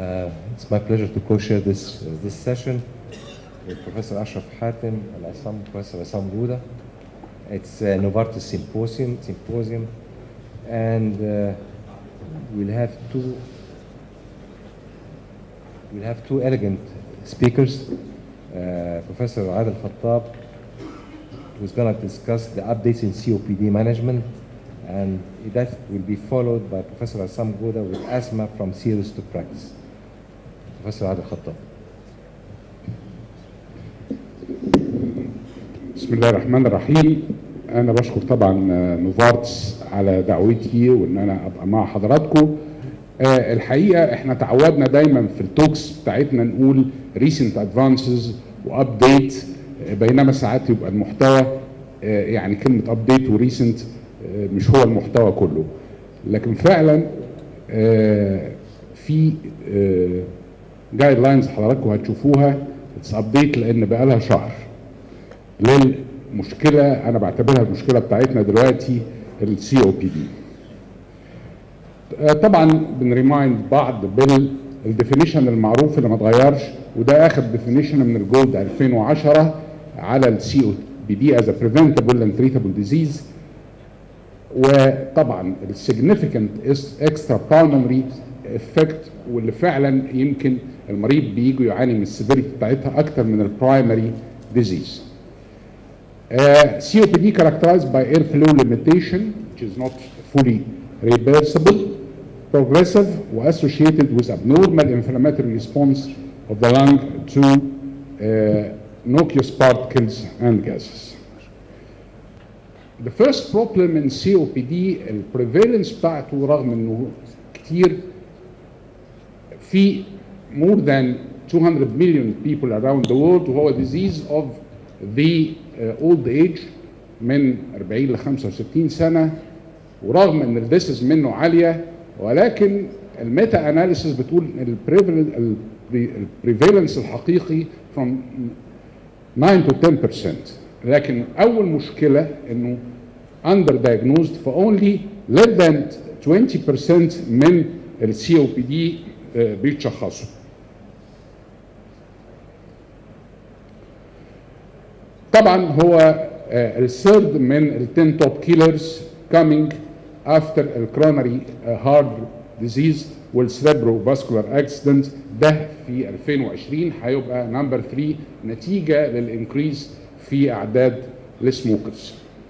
Uh, it's my pleasure to co-share this uh, this session with Professor Ashraf Hatem and Assam, Professor Assam Gouda. It's a Novartis symposium, symposium, and uh, we'll have two we'll have two elegant speakers. Uh, Professor Adel Khattab, who's going to discuss the updates in COPD management, and that will be followed by Professor Assam Gouda with asthma from serious to practice. Professor Adel Khattab. بسم الله الرحمن الرحيم انا بشكر طبعا نوفارتس على دعوتي وان انا ابقى مع حضراتكم آه، الحقيقه احنا تعودنا دايما في التوكس بتاعتنا نقول ريسنت ادفانسز وابديت بينما ساعات يبقى المحتوى آه، يعني كلمه ابديت وريسنت مش هو المحتوى كله لكن فعلا آه، في جايد لاينز حضراتكم هتشوفوها اتس ابديت لان بقى لها شهر للمشكله انا بعتبرها المشكله بتاعتنا دلوقتي السي او بي دي طبعا بنريمايند بعض بالديفينيشن المعروف اللي ما اتغيرش وده اخر ديفينيشن من الجولد 2010 على السي او بي دي از بريفنتبل اند تريتابل ديزيز وطبعا السيجنيفيكانت اكسترا بالمونري افكت واللي فعلا يمكن المريض بيجي يعاني من السيفيريتي بتاعتها اكتر من البرايمري disease. Uh, COPD characterized by airflow limitation, which is not fully reversible, progressive, or associated with abnormal inflammatory response of the lung to uh, noxious particles and gases. The first problem in COPD, البريفالنس بتاعته رغم انه كتير في more than 200 million people around the world وهو disease of the uh, old age من 40 ل 65 سنه ورغم ان الديسز منه عاليه ولكن الميتا اناليسيس بتقول البريفالنس الحقيقي from 9 to 10% لكن اول مشكله انه under diagnosed for only less than 20% من السي او بي دي بيتشخصوا طبعا هو الثيرد من ال 10 توب كيلرز coming after الكرونري هارد ديزيز والسيربرو فاسكولار اكسيدنت ده في 2020 هيبقى نمبر 3 نتيجه للانكريز في اعداد السموكرز.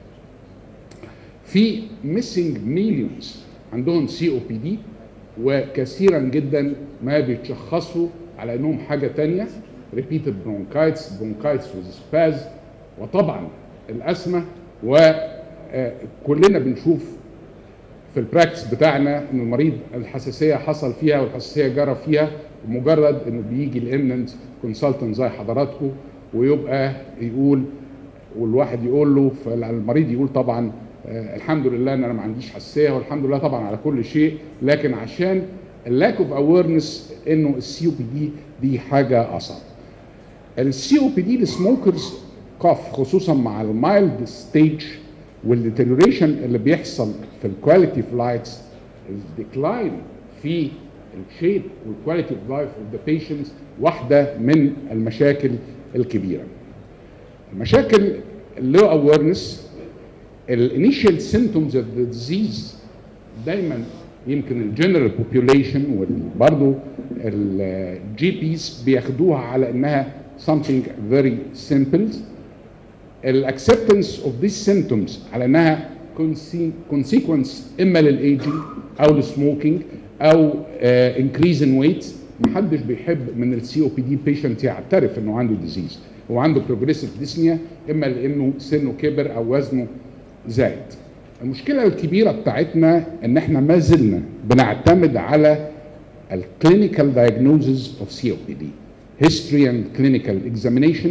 في ميسنج مليونز عندهم سي او بي دي وكثيرا جدا ما بيتشخصوا على انهم حاجه ثانيه ريبيتد برونكايتس برونكايتس وذ سباز وطبعا الاسمى وكلنا بنشوف في البراكتس بتاعنا ان المريض الحساسيه حصل فيها والحساسيه جرى فيها ومجرد انه بيجي الامننت كونسلتنت زي حضراتكم ويبقى يقول والواحد يقول له فالمريض يقول طبعا آه الحمد لله ان انا ما عنديش حساسيه والحمد لله طبعا على كل شيء لكن عشان اللاك اوف اويرنس انه السي او بي دي دي حاجه اصعب. السي او بي دي السموكرز كاف خصوصا مع المايلد ستيج والديتيريوريشن اللي بيحصل في الكواليتي اوف لايفز الديكلاين في الشيب والكواليتي اوف لايف اوف ذا بيشنتس واحده من المشاكل الكبيره. المشاكل اللو اويرنس الانيشال سيمتومز اوف ذا ديزيز دايما يمكن الجنرال بوبيوليشن وبرضه الجي بيز بياخدوها على انها something very simple الاكسبتنس اوف ذيس سيمتومز على انها كونسيكونس اما للايجنج او للسموكينج او انكريز ان ويت محدش بيحب من السي او بي دي بيشنت يعترف انه عنده ديزيز هو عنده بروجريسيف ديسنيا اما لانه سنه كبر او وزنه زايد المشكله الكبيره بتاعتنا ان احنا ما زلنا بنعتمد على الكلينيكال diagnosis اوف سي او بي دي history and clinical examination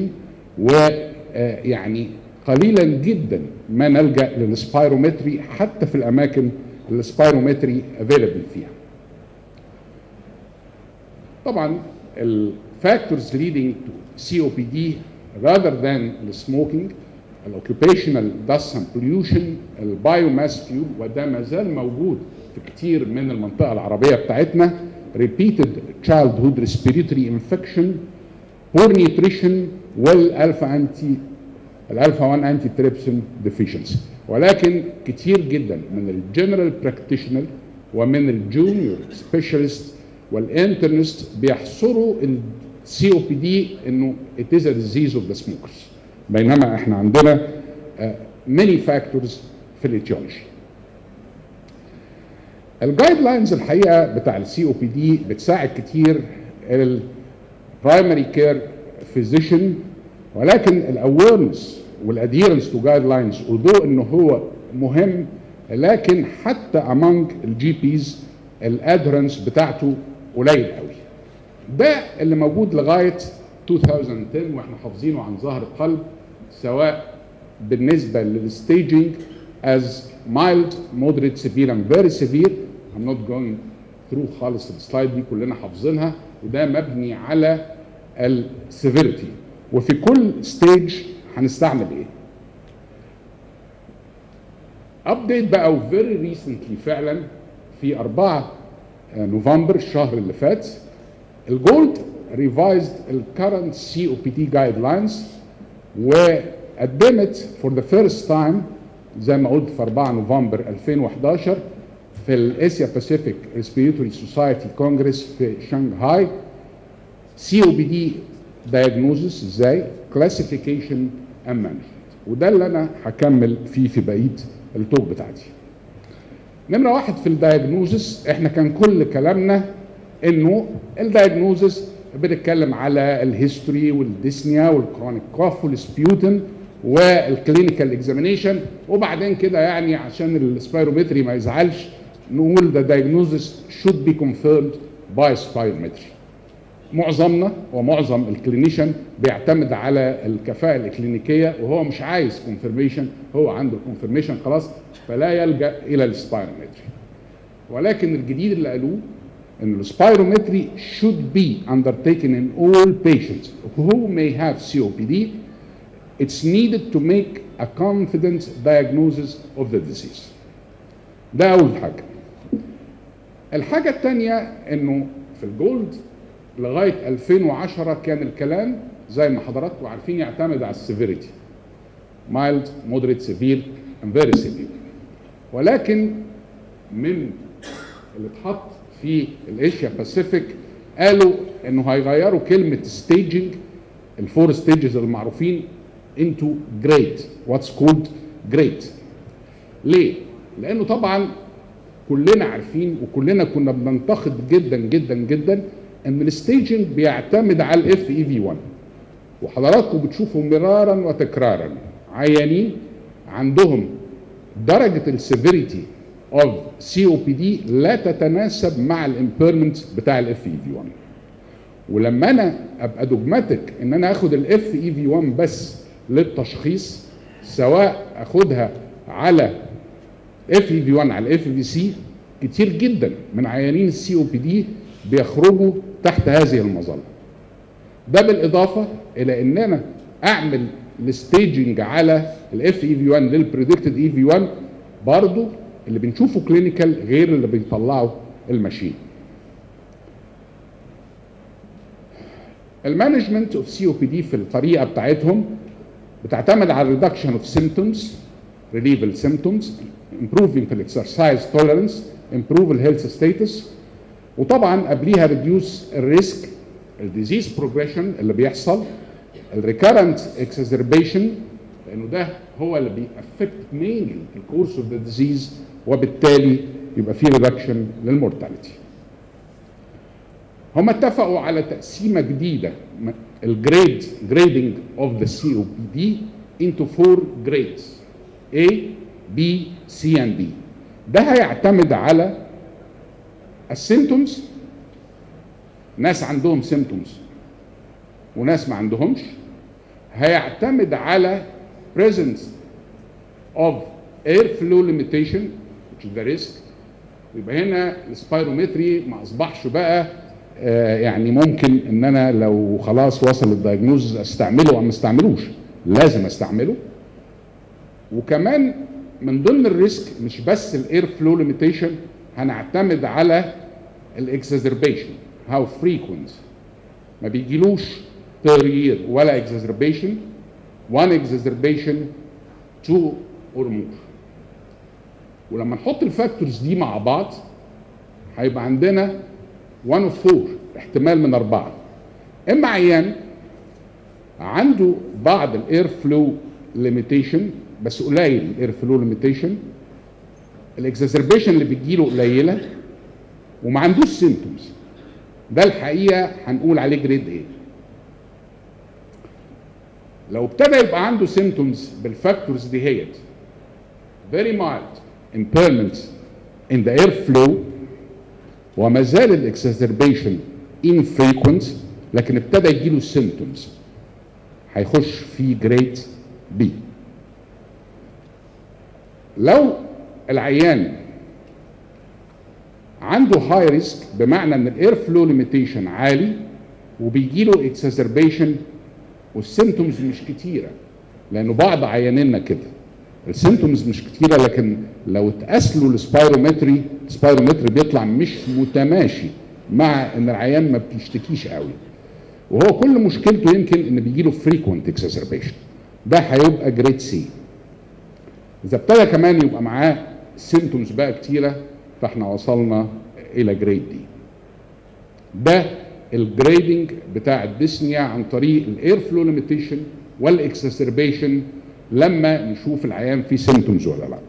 ويعني قليلا جدا ما نلجا للسبايرومتري حتى في الاماكن اللي السبايرومتري افيلبل فيها. طبعا الفاكتورز leading to COPD rather than the smoking الاوكيبيشنال dust and pollution البايوماس فيول وده ما زال موجود في كتير من المنطقه العربيه بتاعتنا repeated childhood respiratory infection poor nutrition والالفا انتي الالفا 1 انتي تريبسين deficiency ولكن كتير جدا من الجنرال براكتيشنر ومن الجونيور سبيشالست والانترنست بيحصروا السي او بي دي انه it is a disease of the smokers بينما احنا عندنا uh, many factors في الاتيولوجي الجايد لاينز الحقيقه بتاع السي او بي دي بتساعد كتير البرايمري كير فيزيشن ولكن الاويرنس والاديرنس تو جايد لاينز although انه هو مهم لكن حتى among الجي بيز الادرنس بتاعته قليل قوي ده اللي موجود لغايه 2010 واحنا حافظينه عن ظهر قلب سواء بالنسبه للستaging as mild, moderate, severe and very severe. I'm not going through خالص السلايد دي كلنا حافظينها وده مبني على السيفيريتي وفي كل ستيج هنستعمل ايه؟ ابديت بقى وفيري ريسنتلي فعلا في 4 نوفمبر الشهر اللي فات الجولد ريفايزد الكرنت سي او بي دي جايد لاينز وقدمت فور ذا فيرست تايم زي ما قلت في 4 نوفمبر 2011 في الاسيا باسيفيك ريسبيريتوري سوسايتي كونجرس في شنغهاي سي او بي دي دايجنوزس ازاي كلاسيفيكيشن اند مانجمنت وده اللي انا هكمل فيه في بقيه التوك بتاعتي نمره واحد في الدايجنوزس احنا كان كل كلامنا انه الدايجنوزس بنتكلم على الهيستوري والديسنيا والكرونيك كوف والسبيوتن والكلينيكال اكزامينيشن وبعدين كده يعني عشان السبايرومتري ما يزعلش نقول ده diagnosis should be confirmed by spirometry معظمنا ومعظم الكلينيشن بيعتمد على الكفاءة الإكلينيكية وهو مش عايز كونفirmation هو عنده كونفirmation خلاص فلا يلجأ إلى السبايرومتري ولكن الجديد اللي قالوه ان السبايرومتري should be undertaken in all patients who may have COPD it's needed to make a confident diagnosis of the disease ده أول حاجة الحاجة الثانية إنه في الجولد لغاية 2010 كان الكلام زي ما حضراتكم عارفين يعتمد على السيفيريتي mild, moderate, severe and very severe ولكن من اللي اتحط في الاشيا باسيفيك قالوا انه هيغيروا كلمه staging الفور ستيجز المعروفين into grade what's called grade ليه؟ لانه طبعا كلنا عارفين وكلنا كنا بننتقد جدا جدا جدا ان الستيجنج بيعتمد على الاف اي في 1 وحضراتكم بتشوفوا مرارا وتكرارا عيانين عندهم درجه السيفيريتي اوف سي او بي دي لا تتناسب مع الامبيرمنت بتاع الاف اي في 1 ولما انا ابقى دوجماتيك ان انا اخد الاف اي في 1 بس للتشخيص سواء اخدها على اف اي في 1 على اف في سي كتير جدا من عيانين السي او بي دي بيخرجوا تحت هذه المظله ده بالاضافه الى ان انا اعمل الستيجنج على الاف اي في 1 للبريدكتد اي في 1 برضه اللي بنشوفه كلينيكال غير اللي بيطلعه الماشين المانجمنت اوف سي او بي دي في الطريقه بتاعتهم بتعتمد على ريدكشن اوف سيمتومز relieve السيمتومز improving الاكسرسايز توليرنس improve الهيلث ستاتس وطبعا قبليها reduce الريسك الديزيز بروجريشن اللي بيحصل الريكارنت اكسزربيشن لانه ده هو اللي بيأفكت مينلي الكورس اوف ذا ديزيز وبالتالي يبقى في ريدكشن للمورتاليتي هم اتفقوا على تقسيمه جديده الجريد جريدنج اوف ذا سي او بي دي into four grades A B C and D ده هيعتمد على السيمتومز ناس عندهم سيمتومز وناس ما عندهمش هيعتمد على presence of air flow limitation which is the risk يبقى هنا السبايرومتري ما اصبحش بقى آه يعني ممكن ان انا لو خلاص وصل الدايجنوز استعمله او ما استعملوش لازم استعمله وكمان من ضمن الريسك مش بس الاير فلو ليميتيشن هنعتمد على الاكزازربيشن هاو فريكوينت ما بيجيلوش per year ولا exacerbation one exacerbation two or more ولما نحط الفاكتورز دي مع بعض هيبقى عندنا one of four احتمال من أربعة إما عيان عنده بعض الاير فلو ليميتيشن بس قليل الاير فلو ليميتيشن الاكزازربيشن اللي بتجيله قليله وما عندوش سيمتومز ده الحقيقه هنقول عليه جريد ايه لو ابتدى يبقى عنده سيمتومز بالفاكتورز دي هيت very mild impairments in the air flow وما زال الاكسازربيشن infrequent لكن ابتدى يجيله سيمتومز هيخش في جريد بي لو العيان عنده هاي ريسك بمعنى ان الاير فلو ليميتيشن عالي وبيجي له اكسازربيشن والسيمتومز مش كتيره لانه بعض عيانينا كده السيمتومز مش كتيره لكن لو اتقاس له السبايرومتري السبايرومتري بيطلع مش متماشي مع ان العيان ما بيشتكيش قوي وهو كل مشكلته يمكن ان بيجي له فريكوينت اكسازربيشن ده هيبقى جريد سي اذا ابتدى كمان يبقى معاه سيمتومز بقى كتيره فاحنا وصلنا الى جريد دي ده الجريدنج بتاع الديسنيا عن طريق الاير فلو ليميتيشن والاكسسربيشن لما نشوف العيان فيه سيمتومز ولا لا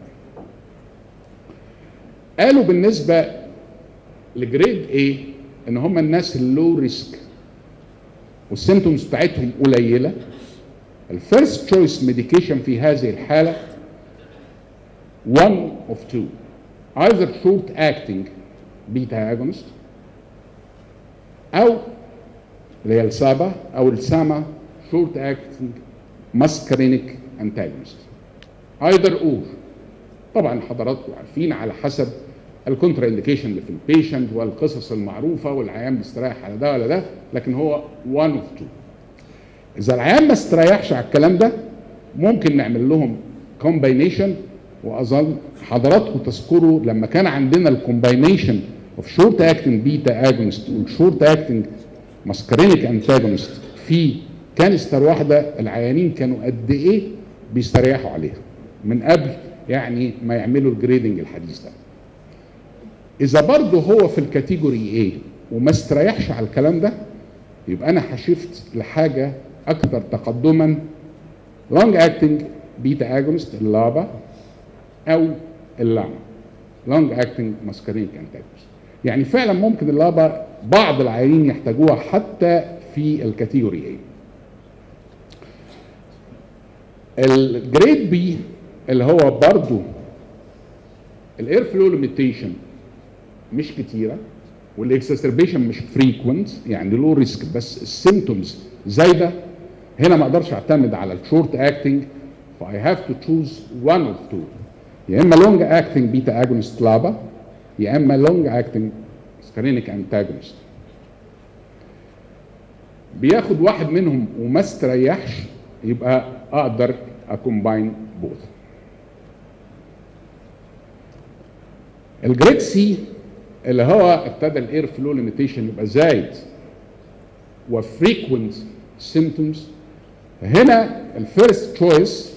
قالوا بالنسبه لجريد ايه ان هم الناس اللو ريسك والسيمتومز بتاعتهم قليله الفيرست تشويس ميديكيشن في هذه الحاله one of two either short acting beta agonist او اللي هي السابا او الساما short acting muscarinic antagonist either or طبعا حضراتكم عارفين على حسب الكونترا انديكيشن اللي في البيشنت والقصص المعروفه والعيان بيستريح على ده ولا ده لكن هو one of two اذا العيان ما استريحش على الكلام ده ممكن نعمل لهم كومباينيشن واظن حضراتكم تذكروا لما كان عندنا الكومباينيشن اوف شورت اكتنج بيتا اجونست والشورت اكتنج ماسكارينيك انتاجونست في كانستر واحده العيانين كانوا قد ايه بيستريحوا عليها من قبل يعني ما يعملوا الجريدنج الحديث ده اذا برضه هو في الكاتيجوري ايه وما استريحش على الكلام ده يبقى انا هشفت لحاجه اكثر تقدما لونج اكتنج بيتا اجونست اللابا او اللاما لونج اكتنج ماسكارينيك انتاجونست يعني فعلا ممكن اللابا بعض العيانين يحتاجوها حتى في الكاتيجوري ايه الجريد بي اللي هو برضو الاير فلو ليميتيشن مش كتيره والاكسسربيشن مش فريكوينت يعني لو ريسك بس السيمتومز زايده هنا ما اقدرش اعتمد على الشورت اكتنج فاي هاف تو تشوز وان اوف تو يا اما لونج اكتنج بيتا اجونست لابا يا اما لونج اكتنج سكرينيك انتاجونست بياخد واحد منهم وما استريحش يبقى اقدر اكومباين بوث الجريد سي اللي هو ابتدى الاير فلو ليميتيشن يبقى زايد وفريكوينت سيمتومز هنا الفيرست تشويس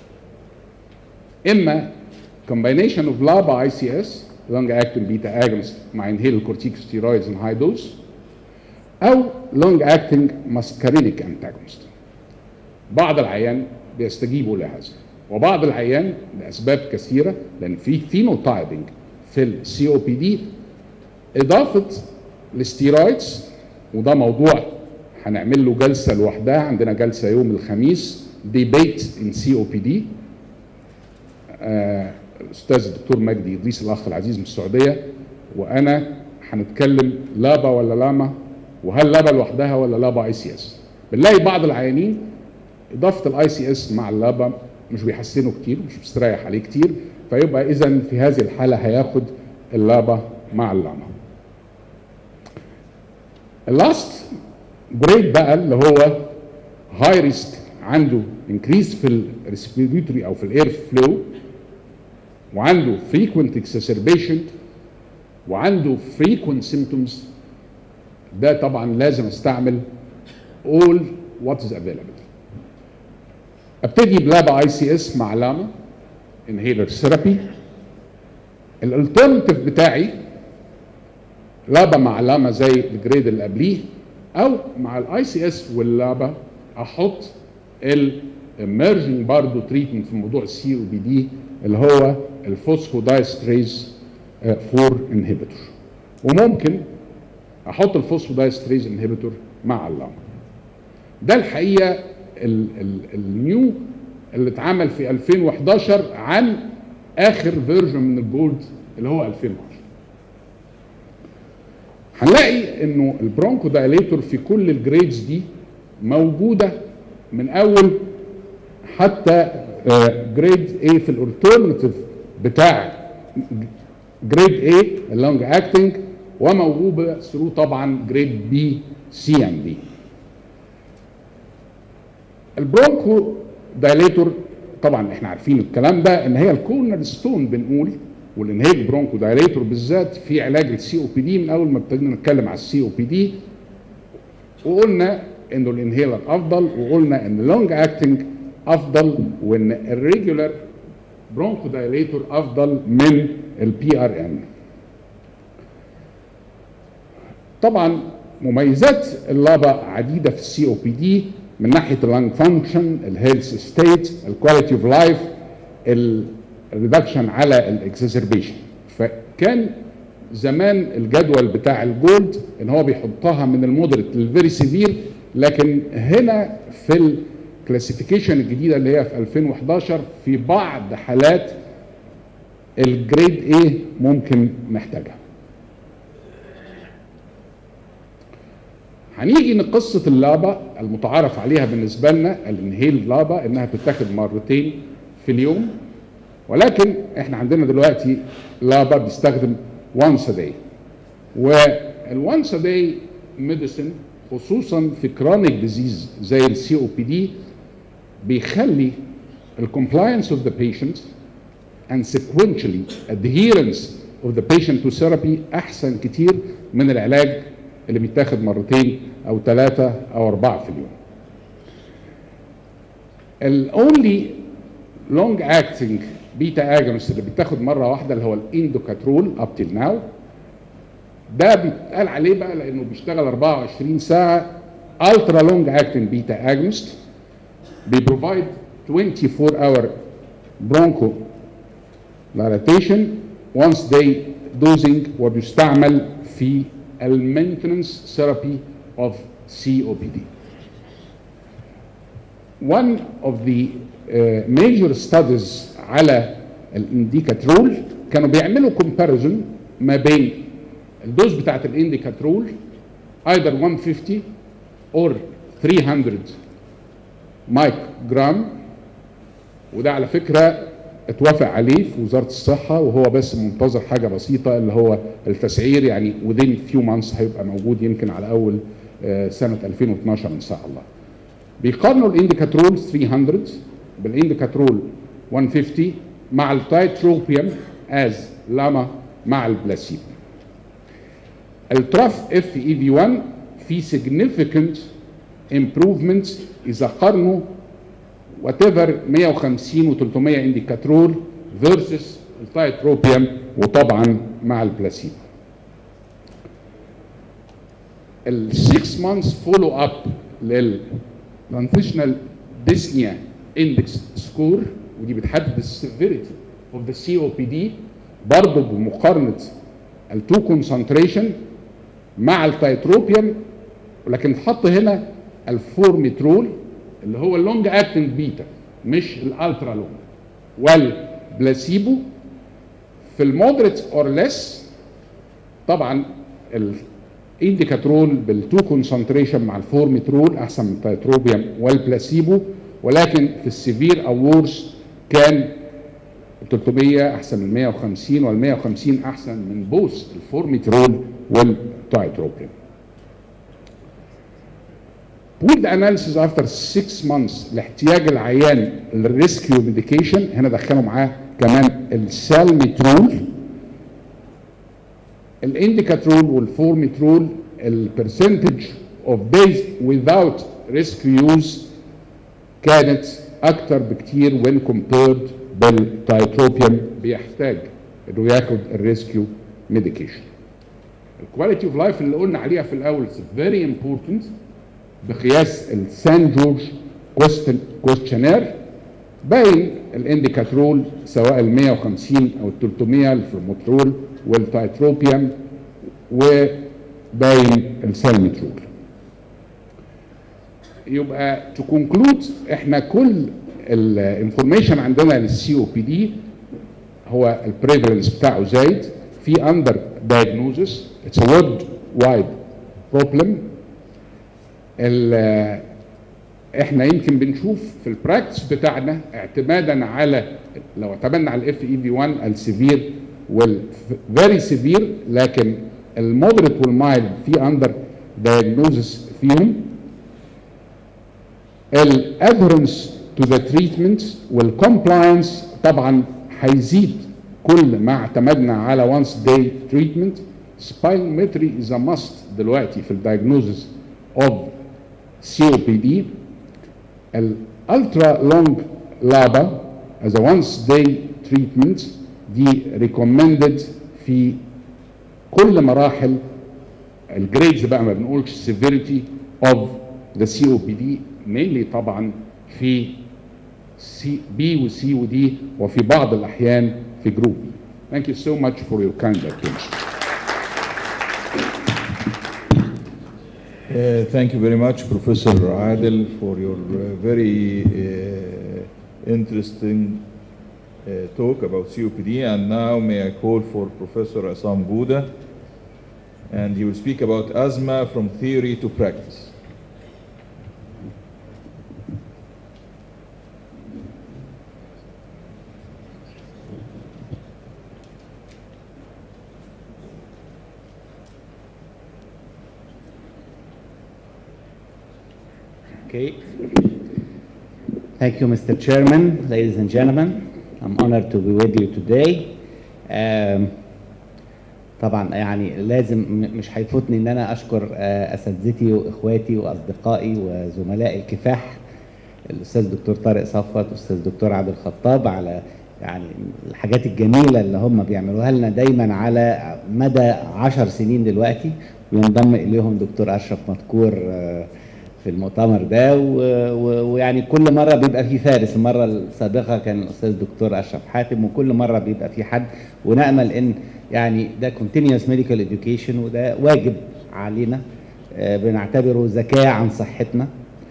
اما combination of LABA ICS long acting beta agonist مع inhaled corticosteroids in high dose او long acting muscarinic antagonist بعض العيان بيستجيبوا لهذا وبعض العيان لاسباب كثيره لان في فينوتايبنج في السي او بي دي اضافه الستيرويدز وده موضوع هنعمل له جلسه لوحدها عندنا جلسه يوم الخميس ديبيت ان سي او بي دي الاستاذ الدكتور مجدي ادريس الاخ العزيز من السعوديه وانا هنتكلم لابا ولا لاما وهل لابا لوحدها ولا لابا اي سي اس بنلاقي بعض العيانين اضافه الاي سي اس مع اللابا مش بيحسنوا كتير مش بيستريح عليه كتير فيبقى اذا في هذه الحاله هياخد اللابا مع اللاما اللاست جريد بقى اللي هو هاي ريسك عنده انكريز في الريسبيريتوري او في الاير فلو وعنده frequent exacerbation وعنده frequent symptoms ده طبعا لازم استعمل all what is available ابتدي بلابا اي سي اس مع لاما انهيلر ثيرابي الالترناتيف بتاعي لابا مع لاما زي الجريد اللي قبليه او مع الاي سي اس واللابا احط الاميرجنج برضه تريتمنت في موضوع السي او بي دي اللي هو الفوسفودايستريز 4 انهبيتور وممكن احط الفوسفودايستريز انهبيتور مع اللاما ده الحقيقه النيو اللي اتعمل في 2011 عن اخر فيرجن من الجولد اللي هو 2010 هنلاقي انه البرونكو دايليتور في كل الجريدز دي موجوده من اول حتى جريد A في الالترناتيف بتاع جريد A اللونج اكتنج وموجوده ثرو طبعا جريد B C ام دي البرونكو دايليتور طبعا احنا عارفين الكلام ده ان هي الكورنر ستون بنقول والانهيل برونكو دايليتور بالذات في علاج السي او بي دي من اول ما ابتدينا نتكلم على السي او بي دي وقلنا انه الانهيلر افضل وقلنا ان اللونج اكتنج افضل وان الريجولار برونكو دايليتور افضل من البي ار ان طبعا مميزات اللابا عديده في السي او بي دي من ناحيه اللانج فانكشن الهيلث ستيت الكواليتي اوف لايف الريدكشن على الاكسسربيشن فكان زمان الجدول بتاع الجولد ان هو بيحطها من المودريت للفيري سيفير لكن هنا في الكلاسيفيكيشن الجديده اللي هي في 2011 في بعض حالات الجريد A ممكن محتاجها هنيجي لقصة اللابا المتعارف عليها بالنسبة لنا الانهيل لابا انها بتتاخد مرتين في اليوم ولكن احنا عندنا دلوقتي لابا بيستخدم once a day والonce a day ميديسن خصوصا في كرونيك ديزيز زي السي او بي دي بيخلي الكومبلاينس اوف ذا patient and sequentially adherence of the patient to therapy احسن كتير من العلاج اللي بيتاخد مرتين او ثلاثه او اربعه في اليوم. الاونلي لونج اكتنج بيتا اجونست اللي بيتاخد مره واحده اللي هو الاندوكاترول اب تيل ناو ده بيتقال عليه بقى لانه بيشتغل 24 ساعه الترا لونج اكتنج بيتا اجونست بيبروفايد 24 اور برونكو dilatation once day dosing وبيستعمل في المينتنس ثيرابي of COPD. One of the uh, major studies على الانديكاترول كانوا بيعملوا comparison ما بين الدوز بتاعت الانديكاترول either 150 or 300 مايك جرام وده على فكره اتوافق عليه في وزاره الصحه وهو بس منتظر حاجه بسيطه اللي هو التسعير يعني within few months هيبقى موجود يمكن على اول سنه 2012 ان شاء الله. بيقارنوا الانديكاترول 300 بالانديكاترول 150 مع التايتروبيوم از لاما مع البلاسيبو. التراف اف اي في 1 في significant improvements اذا قارنوا وات ايفر 150 و300 انديكاترول فيرسس التايتروبيوم وطبعا مع البلاسيبو. ال 6 مانثs فولو اب للترانزيشنال ديسنيا اندكس سكور ودي بتحدد السيفيريتي اوف ذا سي او بي دي برضه بمقارنه التو كونسنتريشن مع التايتروبيوم ولكن اتحط هنا الفورميترول اللي هو اللونج اكتنج بيتا مش الالترا لونج والبلاسيبو في المودريت اور ليس طبعا الانديكاترول بالتو كونسنتريشن مع الفورميترول احسن من التايتروبيوم والبلاسيبو ولكن في السيفير او وورس كان 300 احسن من 150 وال 150 احسن من بوث الفورميترول والتايتروبيوم بولد اناليسيز افتر 6 مانثس لاحتياج العيان للريسكيو ميديكيشن هنا دخلوا معاه كمان السالميترول الانديكاترول والفورميترول البرسنتج اوف دايز without rescue use كانت اكتر بكتير when compared بالتايتروبيوم بيحتاج انه ياخد الريسكيو ميديكيشن الكواليتي اوف لايف اللي قلنا عليها في الاول فيري امبورتنت بقياس السان جورج كويستشنير باين الانديكاترول سواء ال 150 او ال 300 الفورموترول والتايتروبيوم وباين السالمترول يبقى تو كونكلود احنا كل الانفورميشن عندنا للسي او بي دي هو البريفالنس بتاعه زايد في اندر دايجنوزس اتس ا وورد وايد بروبلم احنا يمكن بنشوف في البراكتس بتاعنا اعتمادا على لو اعتمدنا على الاف اي في 1 السيفير والفيري سيفير لكن المودريت والمايلد في اندر دايجنوزس فيهم الادهرنس تو ذا تريتمنت والكومبلاينس طبعا هيزيد كل ما اعتمدنا على وانس داي تريتمنت سبايلومتري از ا ماست دلوقتي في الدايجنوزس اوف سي او بي دي الالترا لونج لابا as a once day treatment دي recommended في كل مراحل الجريدز بقى ما بنقولش severity of the COPD mainly طبعا في سي بي وسي ودي وفي بعض الاحيان في جروب Thank you so much for your kind attention. Uh, thank you very much, Professor Adel, for your uh, very uh, interesting uh, talk about COPD. And now may I call for Professor Assam Buda, and he will speak about asthma from theory to practice. Okay. Thank you, Mr. Chairman, ladies and gentlemen. I'm honored to be with you today. Um, طبعا يعني لازم م- مش هيفوتني ان انا اشكر آه، اساتذتي واخواتي واصدقائي وزملائي الكفاح الاستاذ دكتور طارق صفوت والاستاذ دكتور عبد الخطاب على يعني الحاجات الجميله اللي هم بيعملوها لنا دايما على مدى عشر سنين دلوقتي وينضم اليهم دكتور اشرف مذكور آه، في المؤتمر ده و- و- ويعني كل مره بيبقى في فارس المره السابقه كان الاستاذ دكتور اشرف حاتم وكل مره بيبقى في حد ونامل ان يعني ده continuous medical education وده واجب علينا آه، بنعتبره زكاه عن صحتنا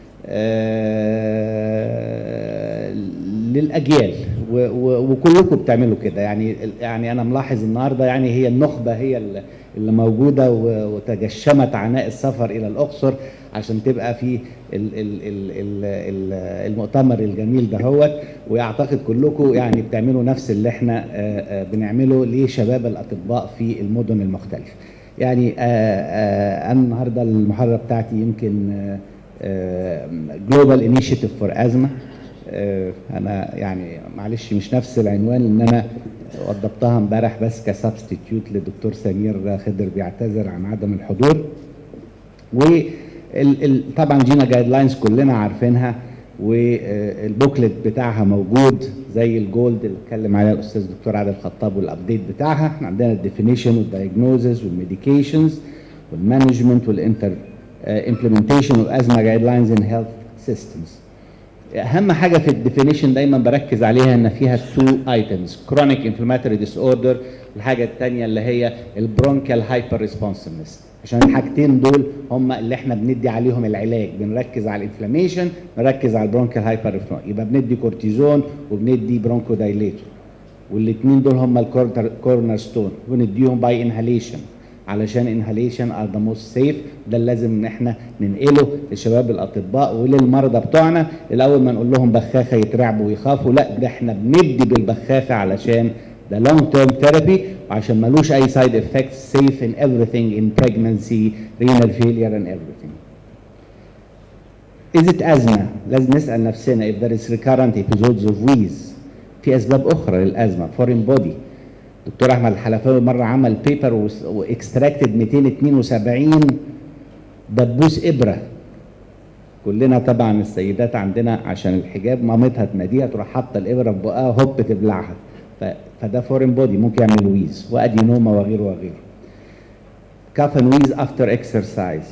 آه، للاجيال و- و- وكلكم بتعملوا كده يعني يعني انا ملاحظ النهارده يعني هي النخبه هي اللي اللي موجوده و- وتجشمت عناء السفر الى الاقصر عشان تبقى في ال- ال- ال- ال- ال- المؤتمر الجميل دهوت واعتقد كلكم يعني بتعملوا نفس اللي احنا آه، آه، بنعمله لشباب الاطباء في المدن المختلفه. يعني آه، آه، انا النهارده المحاضره بتاعتي يمكن جلوبال انيشيتيف فور ازمه انا يعني معلش مش نفس العنوان ان انا وضبطها امبارح بس كسبستيتيوت لدكتور سمير خضر بيعتذر عن عدم الحضور وطبعا جينا جايد لاينز كلنا عارفينها والبوكلت بتاعها موجود زي الجولد اللي اتكلم عليها الاستاذ دكتور عادل الخطاب والابديت بتاعها احنا عندنا الديفينيشن والدايجنوزز والميديكيشنز والمانجمنت والانتر implementation of asthma guidelines in health systems. اهم حاجه في الديفينيشن دايما بركز عليها ان فيها تو ايتمز chronic inflammatory disorder الحاجه الثانيه اللي هي البرونكال هايبر ريسبونسفنس عشان الحاجتين دول هم اللي احنا بندي عليهم العلاج بنركز على الانفلاميشن نركز على البرونكال هايبر يبقى بندي كورتيزون وبندي برونكو دايليتور والاثنين دول هم الكورنر ستون ونديهم باي انهاليشن علشان انهاليشن ار ذا موست سيف ده اللي لازم ان احنا ننقله لشباب الاطباء وللمرضى بتوعنا الاول ما نقول لهم بخاخه يترعبوا ويخافوا لا ده احنا بندي بالبخاخه علشان ده لونج تيرم ثيرابي وعشان ملوش اي سايد افكتس سيف ان everything in pregnancy renal failure and everything Is it asthma؟ لازم نسأل نفسنا if there is recurrent episodes of wheeze في أسباب أخرى للأزمة foreign body دكتور احمد الحلفاوي مره عمل بيبر واكستراكتد 272 دبوس ابره كلنا طبعا السيدات عندنا عشان الحجاب مامتها تناديها تروح حاطه الابره في بقها هوب تبلعها ف... فده فورين بودي ممكن يعمل ويز وادينوما وغيره وغيره كاف and wheeze after exercise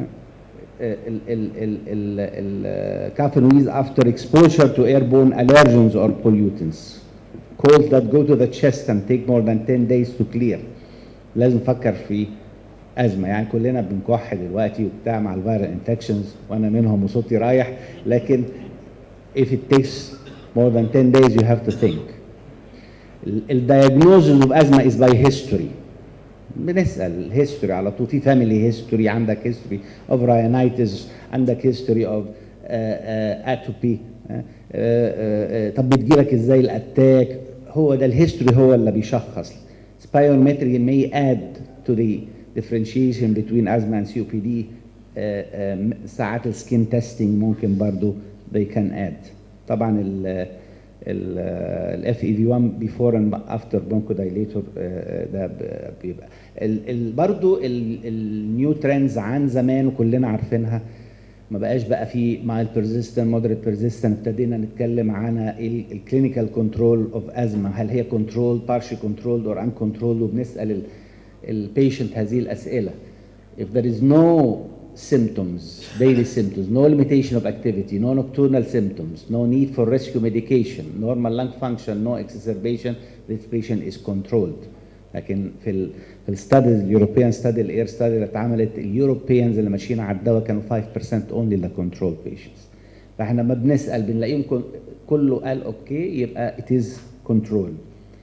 كاف and wheeze after exposure to airborne allergens or pollutants colds that go to the chest and take more than 10 days to clear لازم نفكر في ازمه يعني كلنا بنكح دلوقتي وبتاع مع الفيرال انفكشنز وانا منهم وصوتي رايح لكن if it takes more than 10 days you have to think الدياجنوزز اوف ازمه is by history بنسال هيستوري على طول في فاميلي هيستوري عندك هيستوري اوف راينايتس عندك هيستوري اوف اتوبي طب بتجيلك ازاي الاتاك هو ده الهيستوري هو اللي بيشخص spirometry may add to the differentiation between asthma and COPD uh, uh, ساعات السكين تيستنج ممكن برضو they can add طبعا ال الاف اي في 1 بيفور اند افتر برونكودايليتور ده بيبقى ال ال برضو النيو ترندز عن زمان وكلنا عارفينها ما بقاش بقى في مايل بيرزيستنت مودريت بيرزيستنت ابتدينا نتكلم عن الكلينيكال كنترول اوف ازمه هل هي كنترول بارشي كنترول اور ان كنترول وبنسال البيشنت هذه الاسئله if there is no symptoms, daily symptoms, no limitation of activity, no nocturnal symptoms, no need for rescue medication, normal lung function, no exacerbation, this patient is controlled. لكن في ال في الستاديز اليوروبيان ستادي الاير ستادي اللي اتعملت اليوروبيانز اللي ماشيين على الدواء كانوا 5% اونلي اللي كنترول بيشنتس فاحنا لما بنسال بنلاقيهم كله قال اوكي يبقى it is controlled.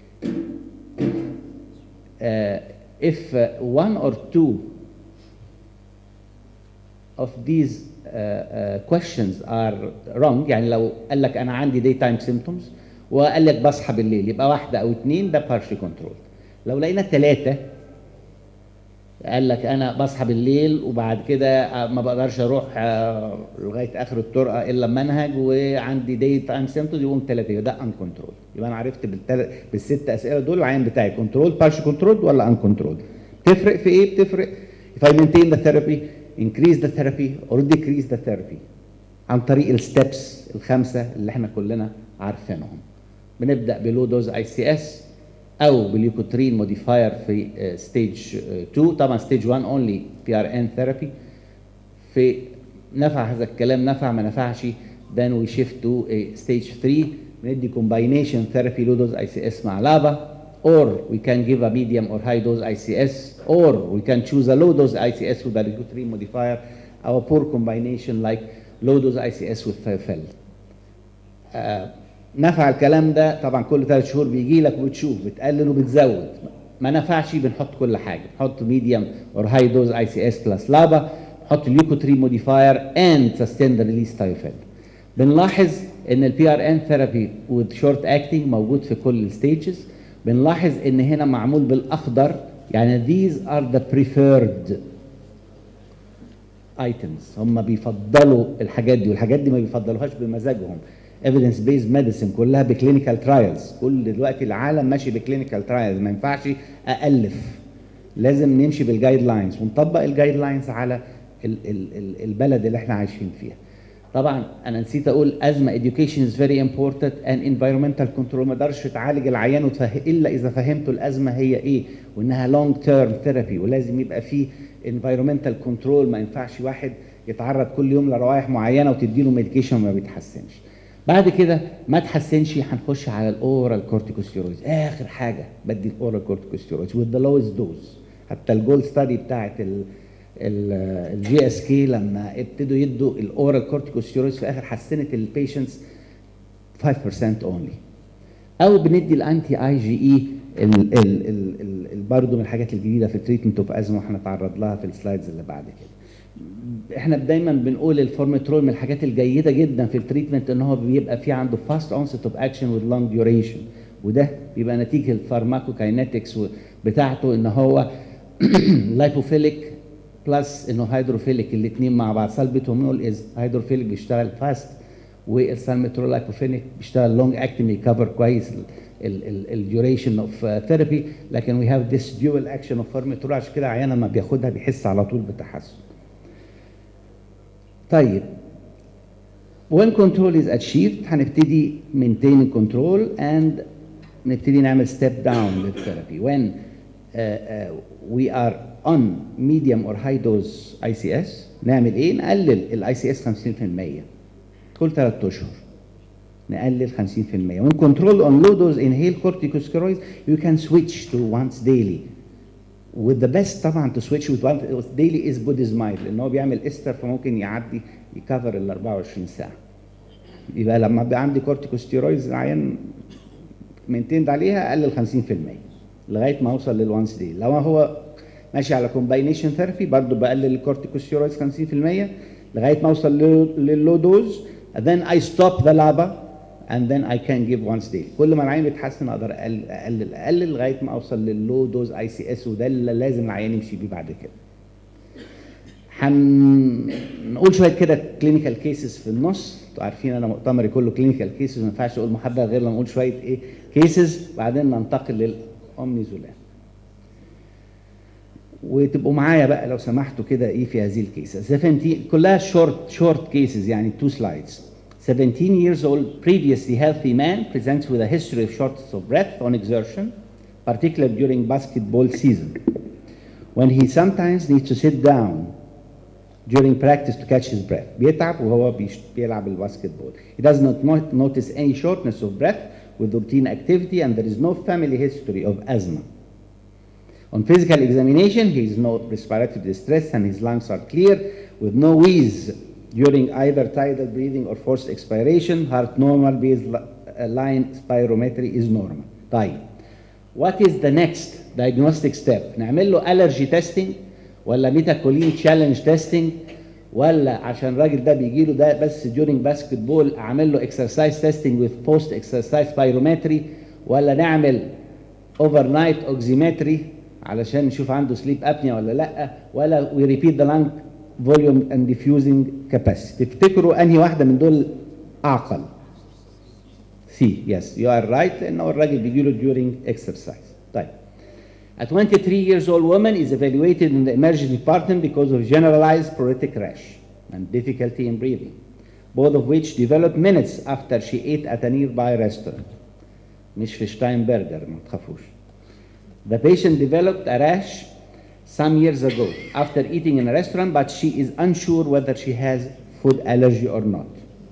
Uh, if uh, one or two of these uh, uh, questions are wrong يعني لو قال لك انا عندي داي تايم سيمتومز وقال لك بصحى بالليل يبقى واحده او اثنين ده بارشي كنترول لو لقينا ثلاثه قال لك انا بصحى بالليل وبعد كده ما بقدرش اروح لغايه اخر الطرقه الا لما انهج وعندي داي تايم سيمتومز يقوم ثلاثه ده ان كنترول يبقى انا عرفت بالتل... بالست اسئله دول العين بتاعي كنترول بارشي كنترول ولا ان كنترول تفرق في ايه بتفرق if I maintain the therapy increase the therapy or decrease the therapy عن طريق الستبس الخمسه اللي احنا كلنا عارفينهم بنبدا بلو دوز اي سي اس او باليوكوترين موديفاير في ستيج 2 طبعا ستيج 1 اونلي بي ار ان ثيرابي في نفع هذا الكلام نفع ما نفعش then we shift to a stage 3 بندي combination therapy low dose ICS مع لابا or we can give a medium or high dose ICS or we can choose a low dose ICS with a leukotriene modifier or a poor combination like low dose ICS with thiofil. Uh, نفع الكلام ده طبعا كل ثلاث شهور بيجي لك وبتشوف بتقلل وبتزود ما نفعش بنحط كل حاجه نحط ميديوم اور هاي دوز اي سي اس بلس لابا نحط ليوكوتري موديفاير اند سستيند ريليس تايوفيل بنلاحظ ان البي ار ان ثيرابي وذ شورت اكتنج موجود في كل الستيجز بنلاحظ ان هنا معمول بالاخضر يعني these are the preferred items هم بيفضلوا الحاجات دي والحاجات دي ما بيفضلوهاش بمزاجهم evidence based medicine كلها بكلينيكال ترايلز كل دلوقتي العالم ماشي بكلينيكال ترايلز ما ينفعش أألف لازم نمشي بالجايد لاينز ونطبق الجايد لاينز على ال ال ال البلد اللي احنا عايشين فيها طبعا انا نسيت اقول ازمه education is very important and environmental control ما تقدرش تعالج العيان وتفهم الا اذا فهمتوا الازمه هي ايه وانها long term therapy ولازم يبقى في environmental control ما ينفعش واحد يتعرض كل يوم لروائح معينه وتدي له ميديكيشن وما بيتحسنش بعد كده ما تحسنش هنخش على الاورال كورتيكوستيرويدز اخر حاجه بدي الاورال كورتيكوستيرويدز with the lowest dose حتى الجولد ستادي بتاعت الجي اس كي لما ابتدوا يدوا الاورال كورتيكوستيرويدز في الاخر حسنت البيشنتس 5% اونلي او بندي الانتي اي جي اي برضه من الحاجات الجديده في التريتمنت اوف ازمه وهنتعرض لها في السلايدز اللي بعد كده احنا دايما بنقول الفورميترول من الحاجات الجيده جدا في التريتمنت ان هو بيبقى في عنده فاست اونست اوف اكشن وذ لونج ديوريشن وده بيبقى نتيجه الفارماكوكاينetics بتاعته ان هو لايبوفيليك بلس انه هيدروفيليك الاثنين مع بعض سالبيتومول از هيدروفيليك بيشتغل فاست والسالمترول لايبوفيليك بيشتغل لونج اكتنج يكفر كويس الديوريشن اوف ثيرابي لكن وي هاف ذس ديوال اكشن اوف فورميتول عشان كده عيان لما بياخدها بيحس على طول بتحسن. طيب when control is achieved هنبتدي maintaining control and نبتدي نعمل step down للثيرابي when uh, uh, we are on medium or high dose ICS نعمل ايه؟ نقلل الاي سي اس 50% كل ثلاث اشهر نقلل 50% when control on low dose inhaled corticosteroids you can switch to once daily with the best طبعا to switch with once daily is budesmide لان هو بيعمل استر فممكن يعدي يكفر ال 24 ساعه يبقى لما بقى عندي كورتيكوستيرويدز عيان مينتيند عليها اقلل 50% لغايه ما اوصل للوانس دي لو هو ماشي على كومباينيشن ثيرابي برضه بقلل الكورتيكوستيرويدز 50% لغايه ما اوصل لللو دوز then I stop the LABA and then I can give once daily كل ما العين بيتحسن اقدر اقلل اقلل اقلل لغايه ما اوصل لللو دوز اي سي اس وده اللي لازم العيان يمشي بيه بعد كده هنقول شويه كده كلينيكال كيسز في النص انتوا عارفين انا مؤتمري كله كلينيكال كيسز ما ينفعش اقول محاضره غير لما اقول شويه ايه كيسز بعدين ننتقل للاومنيزولام وتبقوا معايا بقى لو سمحتوا كده ايه في هذه الكيسز 17 كلها شورت شورت كيسز يعني تو سلايدز 17 years old previously healthy man presents with a history of shortness of breath on exertion particularly during basketball season when he sometimes needs to sit down during practice to catch his breath بيتعب وهو بيش- بيلعب الباسكت بول he does not not notice any shortness of breath with routine activity and there is no family history of asthma On physical examination, he is no respiratory distress and his lungs are clear with no wheeze during either tidal breathing or forced expiration. Heart normal, baseline spirometry is normal. طيب what is the next diagnostic step؟ نعمل له allergy testing ولا ميتاكولين challenge testing ولا عشان الراجل ده بيجي له ده بس during basketball اعمل له exercise testing with post exercise spirometry ولا نعمل overnight oximetry علشان نشوف عنده sleep apnea ولا لا ولا we repeat the lung volume and diffusing capacity تفتكروا انهي واحده من دول اعقل سي يس يو ار رايت لان هو الراجل بيجي له during exercise طيب A 23 years old woman is evaluated in the emergency department because of generalized pruritic rash and difficulty in breathing, both of which developed minutes after she ate at a nearby restaurant. مش في شتاينبرجر ما تخافوش. The patient developed a rash some years ago after eating in a restaurant, but she is unsure whether she has food allergy or not.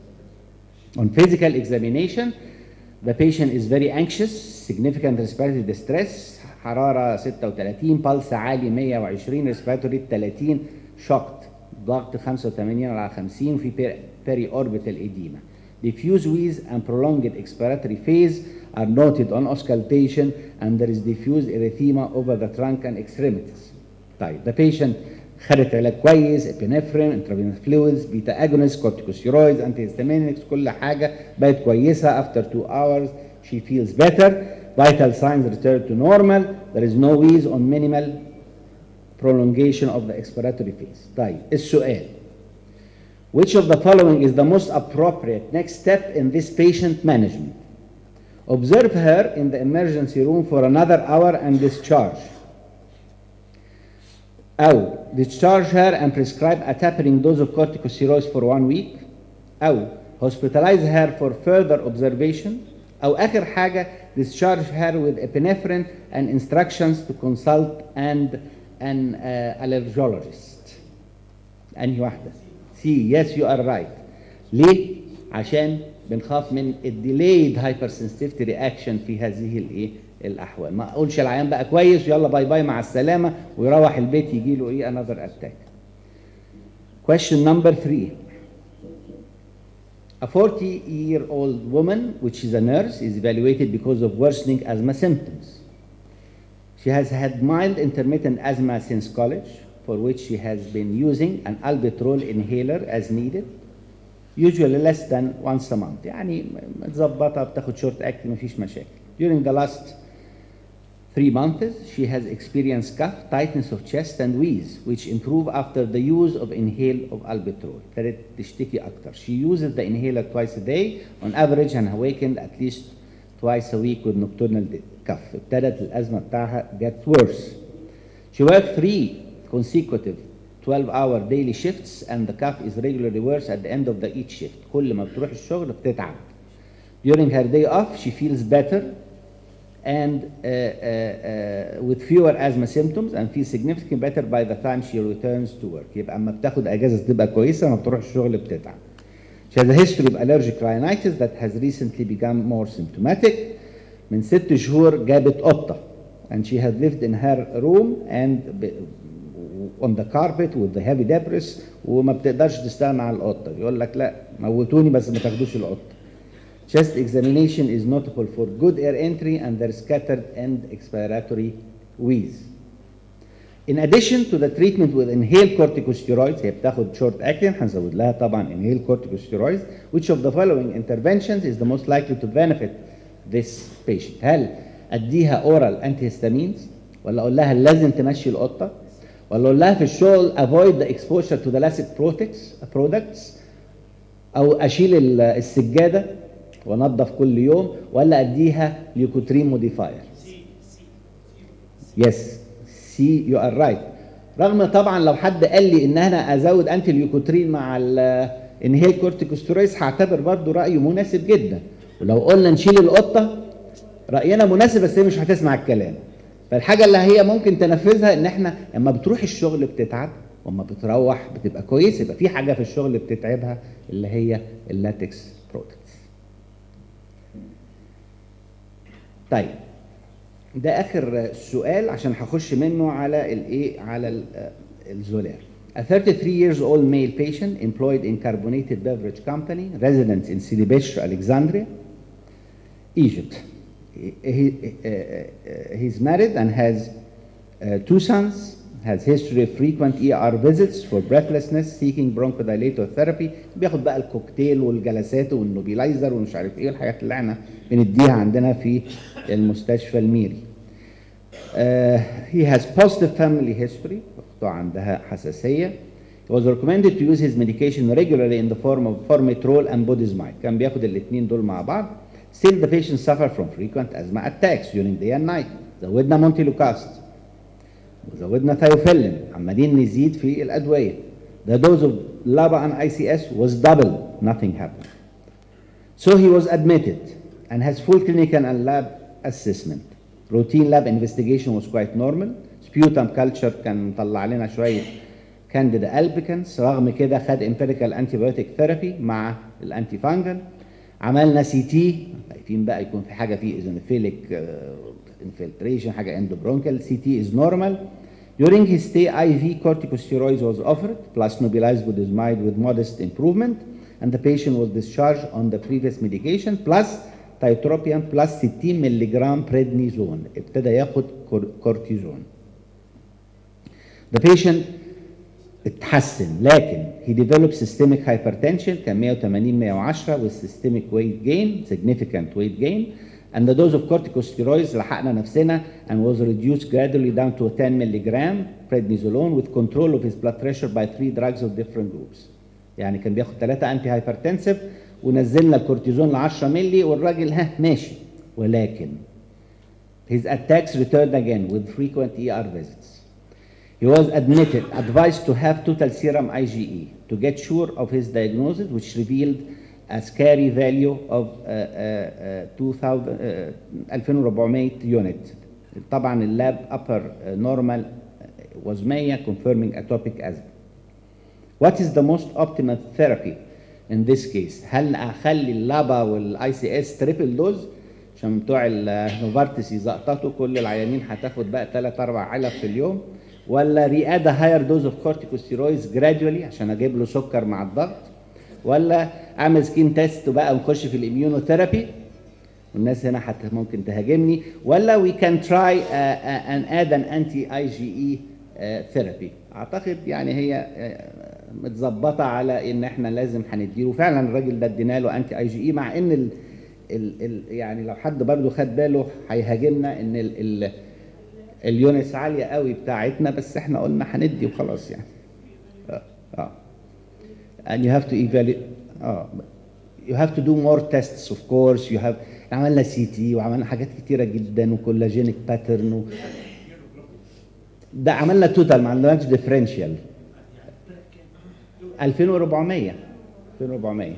On physical examination, the patient is very anxious, significant respiratory distress, حرارة 36 pulse عالي 120 respiratory 30 shocked ضغط 85 على 50 وفي periorbital edema. Diffuse wheeze and prolonged expiratory phase are noted on auscultation and there is diffuse erythema over the trunk and extremities. طيب the patient خدت علاج كويس epinephrine intravenous fluids beta agonists corticosteroids antihistaminics كل حاجه بقت كويسه after two hours she feels better vital signs return to normal there is no wheeze on minimal prolongation of the expiratory phase طيب السؤال which of the following is the most appropriate next step in this patient management observe her in the emergency room for another hour and discharge أو discharge her and prescribe a tapering dose of corticosteroids for one week أو hospitalize her for further observation أو آخر حاجة discharge her with epinephrine and instructions to consult and an uh, allergologist أنهي واحدة؟ سي yes you are right ليه؟ عشان بنخاف من الديلايد hypersensitivity reaction في هذه الايه؟ الاحوال ما اقولش العيان بقى كويس يلا باي باي مع السلامه ويروح البيت يجي له ايه another attack question number three A 40 year old woman, which is a nurse, is evaluated because of worsening asthma symptoms. She has had mild intermittent asthma since college, for which she has been using an albuterol inhaler as needed, usually less than once a month. يعني متظبطة بتاخد شورت اكت مفيش مشاكل. During the last three months, she has experienced cough, tightness of chest, and wheeze, which improve after the use of inhale of albuterol. ابتدت تشتكي أكتر. She uses the inhaler twice a day on average and awakened at least twice a week with nocturnal cough. ابتدت الأزمة بتاعها get worse. She worked three consecutive 12-hour daily shifts and the cough is regularly worse at the end of the each shift. كل ما بتروح الشغل بتتعب. During her day off, she feels better and uh, uh, uh, with fewer asthma symptoms and feels significantly better by the time she returns to work. يبقى اما بتاخد اجازه تبقى كويسه اما بتروح الشغل بتتعب. She has a history of allergic rhinitis that has recently become more symptomatic. من ست شهور جابت قطه and she has lived in her room and ب- on the carpet with the heavy debris وما بتقدرش تستغنى عن القطه يقول لك لا موتوني بس ما تاخدوش القطه. Chest examination is notable for good air entry and their scattered and expiratory wheeze. In addition to the treatment with inhaled corticosteroids هي بتاخد short acting هنزود لها طبعا inhaled corticosteroids which of the following interventions is the most likely to benefit this patient هل اديها oral antihistamines ولا اقول لها لازم تمشي القطه ولا اقول لها في الشغل avoid the exposure to the lastic products products او اشيل ال- السجاده وانضف كل يوم ولا اديها ليوكوترين موديفاير يس سي يو ار رايت رغم طبعا لو حد قال لي ان انا ازود انتي ليوكوترين مع الانهيل كورتيكوستيرويدز هعتبر برضو رايه مناسب جدا ولو قلنا نشيل القطه راينا مناسب بس هي مش هتسمع الكلام فالحاجه اللي هي ممكن تنفذها ان احنا لما بتروح الشغل بتتعب واما بتروح بتبقى كويس يبقى في حاجه في الشغل بتتعبها اللي هي اللاتكس برودكتس طيب ده اخر سؤال عشان هخش منه على الايه على ال- الزولار A 33 years old male patient employed in carbonated beverage company, resident in Sidi Bishr, Alexandria, Egypt. He, he- uh, uh, he's married and has uh, two sons, has history of frequent ER visits for breathlessness, seeking bronchodilator therapy. بياخد بقى الكوكتيل والجلسات والنوبيلايزر ومش عارف ايه الحاجات اللي احنا بنديها عندنا في المستشفى الميري. Uh, he has positive family history أخته عندها حساسية. He was recommended to use his medication regularly in the form of formoterol and budesonide. كان بياخد الاثنين دول مع بعض. Still the patient suffered from frequent asthma attacks during day and night. زودنا مونتيلوكاست. وزودنا ثايوفيلين. عمالين نزيد في الأدوية. The dose of LABA and ICS was double. Nothing happened. So he was admitted and has full clinical and lab assessment. Routine lab investigation was quite normal. Sputum culture كان مطلع لنا شوية candida albicans رغم كده خد empirical antibiotic therapy مع الانتي فانجل عملنا سي تي خايفين بقى يكون في حاجة فيه eosinophilic uh, infiltration حاجة endobronchial CT is normal. During his stay, IV corticosteroids was offered, plus nebulized budesonide with modest improvement, and the patient was discharged on the previous medication, plus tiotropium plus 60 ملغ prednisone. ابتدى ياخد كور- كورتيزون. The patient اتحسن لكن he developed systemic hypertension كان 180 110 with systemic weight gain significant weight gain and the dose of corticosteroids لحقنا نفسنا and was reduced gradually down to 10 milligram prednisolone with control of his blood pressure by three drugs of different groups يعني كان بياخد ثلاثة انتي هايبرتنسيف ونزلنا الكورتيزون ل 10 مللي والراجل ها ماشي ولكن his attacks returned again with frequent ER visits. He was admitted, advised to have total serum IgE to get sure of his diagnosis, which revealed a scary value of uh, uh, uh, 2000, uh, 2400 unit. طبعا اللاب upper uh, normal was 100 confirming atopic asthma. What is the most optimal therapy in this case؟ هل اخلي اللابا والاي سي اس تريبل دوز عشان بتوع النوفارتس يزقططوا كل العيانين هتاخد بقى 3 4 علب في اليوم ولا رياده هاير دوز اوف كورتيكوستيرويدز جرادولي عشان اجيب له سكر مع الضغط ولا اعمل سكين تيست بقى ونخش في الاميونوثيرابي والناس هنا حتى ممكن تهاجمني ولا وي كان تراي ان اد ان انتي اي جي اي ثيرابي اعتقد يعني هي آه، متظبطه على ان احنا لازم هنديله فعلا الراجل ده ادينا له انتي اي جي اي مع ان ال ال ال يعني لو حد برضه خد باله هيهاجمنا ان ال ال اليونس عاليه قوي بتاعتنا بس احنا قلنا هندي وخلاص يعني اه اه and you have to evaluate اه you have to do more tests of course you have عملنا سي تي وعملنا حاجات كتيره جدا وكولاجينيك باترن و... ده عملنا توتال ما عندناش ديفرنشال 2400 2400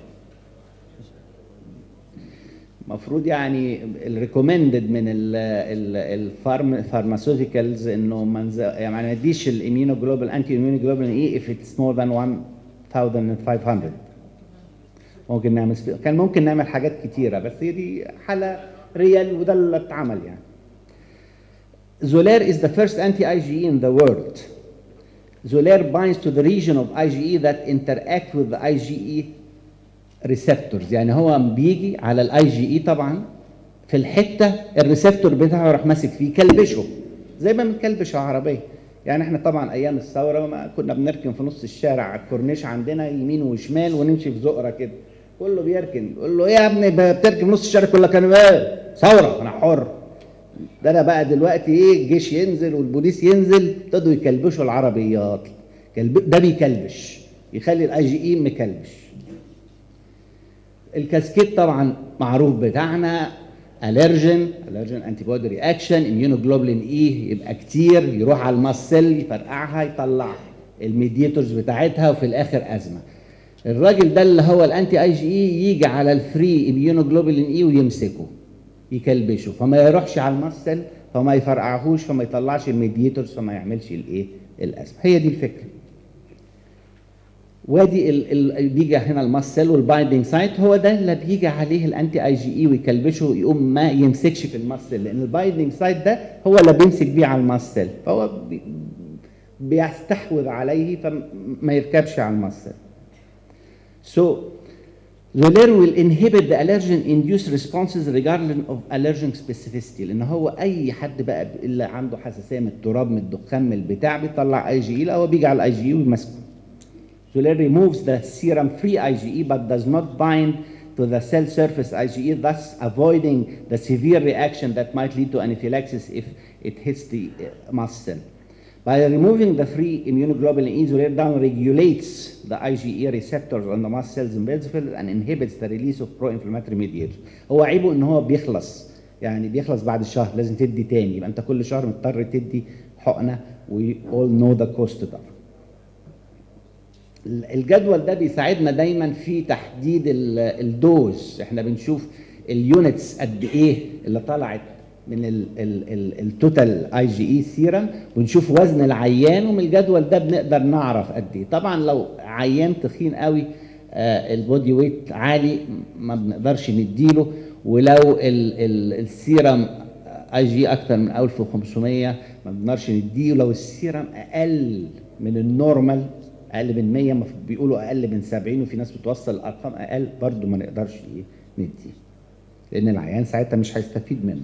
المفروض يعني الريكومندد من الفارم فارماسيوتيكالز انه ما نز- يعني ما نديش الاميونوجلوبين انتي اميونوجلوبين اي if it's more than 1500 ممكن نعمل سبي... كان ممكن نعمل حاجات كتيره بس هي دي حاله ريال وده اللي اتعمل يعني Xolair is the first anti-IgE in the world. Xolair binds to the region of IgE that interact with the IgE receptors يعني هو بيجي على الاي جي اي طبعا في الحته الريسبتور بتاعه يروح ماسك فيه يكلبشه زي ما بنكلبش العربيه يعني احنا طبعا ايام الثوره ما كنا بنركن في نص الشارع على الكورنيش عندنا يمين وشمال ونمشي في زقره كده كله بيركن يقول له ايه يا ابني بتركن في نص الشارع كله كان ايه ثوره انا حر ده انا بقى دلوقتي ايه الجيش ينزل والبوليس ينزل ابتدوا يكلبشوا العربيات كلب... ده بيكلبش يخلي الاي جي اي مكلبش الكاسكيد طبعا معروف بتاعنا الرجن الرجن انتي بودي رياكشن اميونوجلوبولين اي يبقى كتير يروح على الماسل يفرقعها يطلع الميديتورز بتاعتها وفي الاخر ازمه الراجل ده اللي هو الانتي اي جي اي يجي على الفري اميونوجلوبولين اي ويمسكه يكلبشه فما يروحش على الماسل فما يفرقعهوش فما يطلعش الميديتورز فما يعملش الايه الازمه هي دي الفكره وادي ال ال بيجي هنا الماسل والبايندنج سايت هو ده اللي بيجي عليه الانتي اي جي اي ويكلبشه يقوم ما يمسكش في الماسل لان البايندنج سايت ده هو اللي بيمسك بيه على الماسل فهو بي بيستحوذ عليه فما يركبش على الماسل. So Xolair will inhibit the allergen-induced responses regardless of allergen specificity لان هو اي حد بقى اللي عنده حساسيه من التراب من الدخان من البتاع بيطلع اي جي اي لا هو بيجي على الاي جي اي ويمسكه. Xolair removes the serum-free IgE but does not bind to the cell surface IgE, thus avoiding the severe reaction that might lead to anaphylaxis if it hits the uh, mast cell. By removing the free immunoglobulin E, Xolair down regulates the IgE receptors on the mast cells in basophil and inhibits the release of pro-inflammatory mediators. هو عيبه ان هو بيخلص يعني بيخلص بعد الشهر لازم تدي تاني يبقى انت كل شهر مضطر تدي حقنه we all know the cost ده. الجدول ده بيساعدنا دايما في تحديد الدوز احنا بنشوف اليونتس قد ايه اللي طلعت من التوتال اي جي اي سيرم ونشوف وزن العيان ومن الجدول ده بنقدر نعرف قد ايه طبعا لو عيان تخين قوي آه البودي ويت عالي ما بنقدرش نديله ولو ال ال السيرم اي جي اكتر من 1500 ما بنقدرش نديه لو السيرم اقل من النورمال اقل من 100 بيقولوا اقل من 70 وفي ناس بتوصل ارقام اقل برضه ما نقدرش ايه نديه لان العيان ساعتها مش هيستفيد منه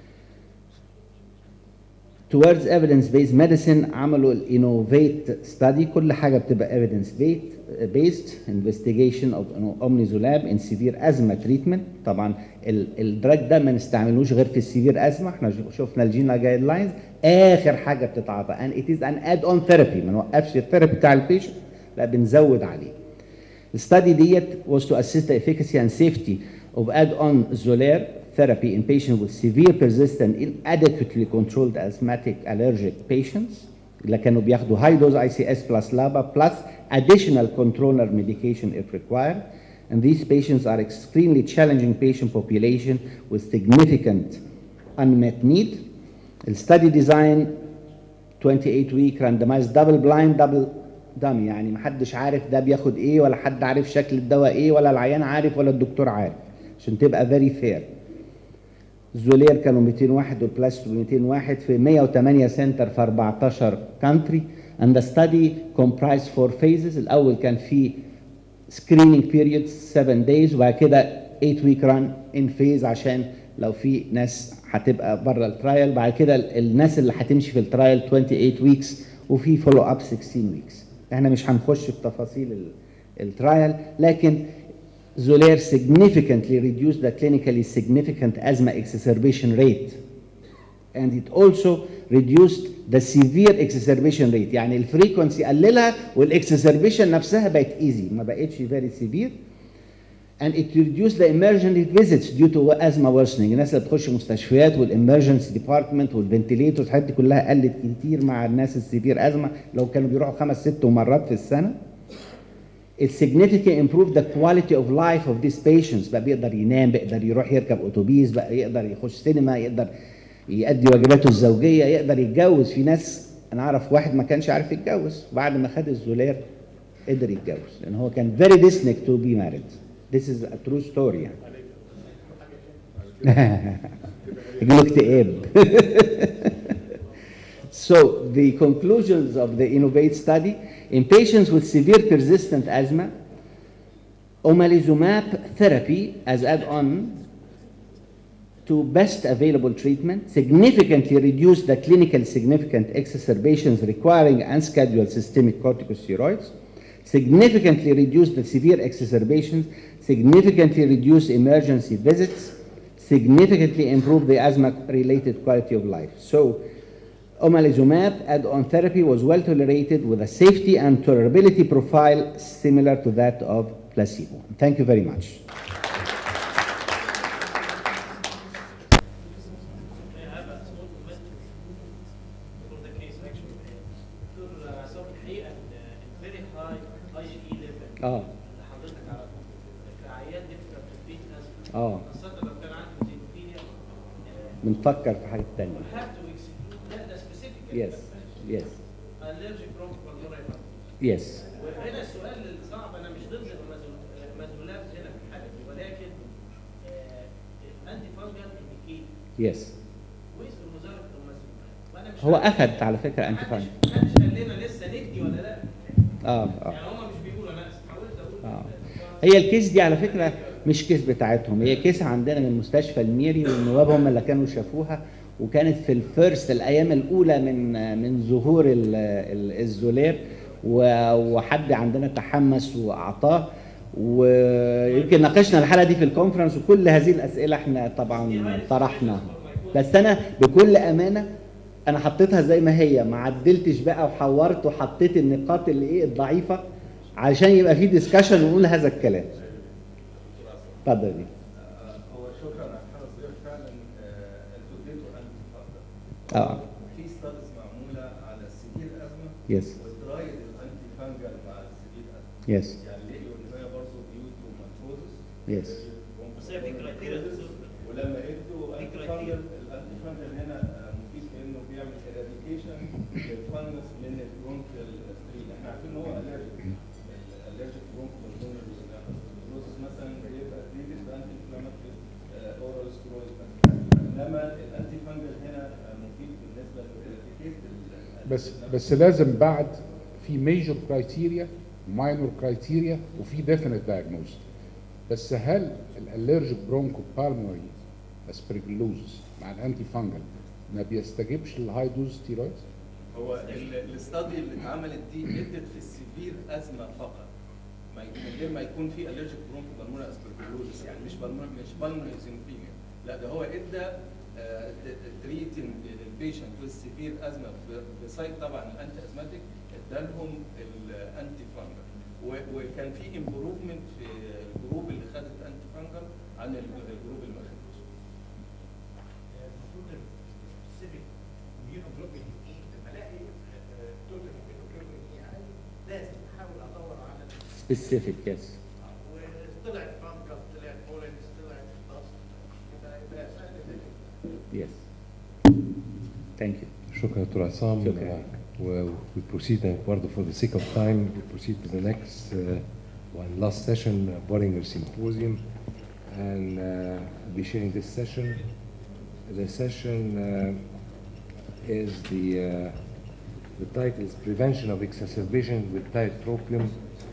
towards evidence based medicine عملوا الانوفيت ستادي كل حاجه بتبقى evidence based investigation of omnizolab in severe asthma treatment طبعا الدراج ده ما نستعملوش غير في السيفير ازمه احنا شفنا الجينا جايد لاينز اخر حاجه بتتعاطى and it is an add on therapy ما نوقفش الثيرابي بتاع البيشنت لا بنزود عليه الستادي ديت was to assess the efficacy and safety of add-on Xolair therapy in patients with severe persistent inadequately controlled asthmatic allergic patients اللي كانوا بياخدوا high dose ICS plus LABA plus additional controller medication if required. And these patients are extremely challenging patient population with significant unmet need. The study design 28 week randomized double blind double dummy يعني محدش عارف ده بياخد ايه ولا حد عارف شكل الدواء ايه ولا العيان عارف ولا الدكتور عارف عشان تبقى very fair. زولير كانوا 201 والبلاستو 201 في 108 سنتر في 14 country and the study comprised four phases الاول كان في screening periods 7 days وبعد كده 8 week run in phase عشان لو في ناس هتبقى بره الترايل بعد كده الناس اللي هتمشي في الترايل 28 weeks وفي فولو اب 16 weeks احنا مش هنخش في تفاصيل الترايل لكن Xolair significantly reduced the clinically significant asthma exacerbation rate. And it also reduced the severe exacerbation rate. يعني الفريكونسي قللها والاكسسربيشن نفسها بقت easy ما بقتش very severe. and it reduced the emergency visits due to asthma worsening الناس اللي بتخش مستشفيات والامرجنسي ديبارتمنت والفنتليتورز الحاجات دي كلها قلت كتير مع الناس السيفير ازمه لو كانوا بيروحوا خمس ست مرات في السنه It significantly improved the quality of life of these patients بقى بيقدر ينام بيقدر يروح يركب اتوبيس بقى يقدر يخش سينما يقدر يؤدي واجباته الزوجيه يقدر يتجوز في ناس انا اعرف واحد ما كانش عارف يتجوز بعد ما خد الزولير قدر يتجوز لان هو كان very dyspneic to be married this is a true story يعني يجيله اكتئاب So the conclusions of the Innovate study, in patients with severe persistent asthma, omalizumab therapy as add-on to best available treatment significantly reduced the clinically significant exacerbations requiring unscheduled systemic corticosteroids, significantly reduced the severe exacerbations, significantly reduced emergency visits, significantly improved the asthma-related quality of life. So omalizumab add-on therapy was well tolerated with a safety and tolerability profile similar to that of placebo. Thank you very much. I have a small comment for the case actually. دكتور عصام الحقيقه ال very high IgE level اه اللي حضرتك عرفته كعيان ديفرنت في الناس اه خاصه لو كان عنده زينوفيليا بنفكر في حاجة تانية. we have to exclude لا ده specific Yes, yes, allergic bronchopulmonary yes. وهنا السؤال الصعب انا مش ضد المازولات هنا في الحاله دي ولكن الانتي فانجل انديكيت Yes. ويز المزارع المازولات وانا مش هو عارف- أخد على فكرة أنتي فانج. محدش قال لنا لسه ندي ولا لا اه اه يعني هم مش بيقولوا انا حاولت اقول اه هي الكيس دي على فكره مش كيس بتاعتهم هي كيس عندنا من مستشفى الميري والنواب هم اللي كانوا شافوها وكانت في الفيرست الايام الاولى من من ظهور ال- ال- الزولير و- وحد عندنا تحمس واعطاه ويمكن ناقشنا الحاله دي في الكونفرنس وكل هذه الاسئله احنا طبعا طرحناها بس انا بكل امانه انا حطيتها زي ما هي ما عدلتش بقى وحورت وحطيت النقاط اللي ايه الضعيفه علشان يبقى في ديسكشن ونقول هذا الكلام اتفضل يا بيه. هو شكرا على الحلقه الصغيره فعلا آه، انتوا اديتوا انتي فانجل اه في ستادز معموله على السيفير ازمه يس وترايد الانتي فانجل مع السيفير ازمه يس يعني لقيوا ان هي برضه ديو تو ماتروزس يس بس هي في كرايتيريا ولما ادوا في انتي criteria. فانجل الانتي فانجل هنا آه، مفيد لانه بيعمل اراديكيشن للفانجس من البرونكيال سترين احنا عارفين ان هو الرجيك الالرجيك برونكيال مثلا بيبقى تريتد بانتي انفلاماتوري اورال سترويد انما الانتي فانجل هنا آه، مفيد بالنسبه للاراديكيت بس بس لازم بعد في ميجور كرايتيريا ماينور كرايتيريا وفي ديفينيت دايجنوز بس هل الالرجيك برونكو بالمونري اسبرجلوزس مع الانتي فانجل ما بيستجيبش للهاي دوز ستيرويدز؟ هو الاستادي اللي اتعملت دي ادت في السيفير ازمه فقط ما ي- من غير ما يكون في الرجيك برونكو بالمونري اسبرجلوزس يعني مش بالمونري مش بالمونري زينوفيليا لا ده هو ادى تريتنج البيشنت والسيفير ازمه بسايد طبعا الانتي ازماتيك ادالهم الانتي فانجل و- وكان في امبروفمنت في الجروب اللي خدت انتي فانجل عن الجروب اللي ما خدتش المفروض السيفيك immunoglobulin اي لما الاقي توتال immunoglobulin اي عالي لازم احاول ادور على سبيسيفيك يس وطلعت فانجل طلعت بولنز طلعت ضغط يبقى يبقى سهل جدا يس ثانك يو شكرا دكتور عصام شكرا. Uh, و we proceed uh, برضه for the sake of time we proceed to the next uh, one last session uh, Bollinger Symposium and uh, I'll be sharing this session the session uh, is the uh, the title is prevention of exacerbation with tiotropium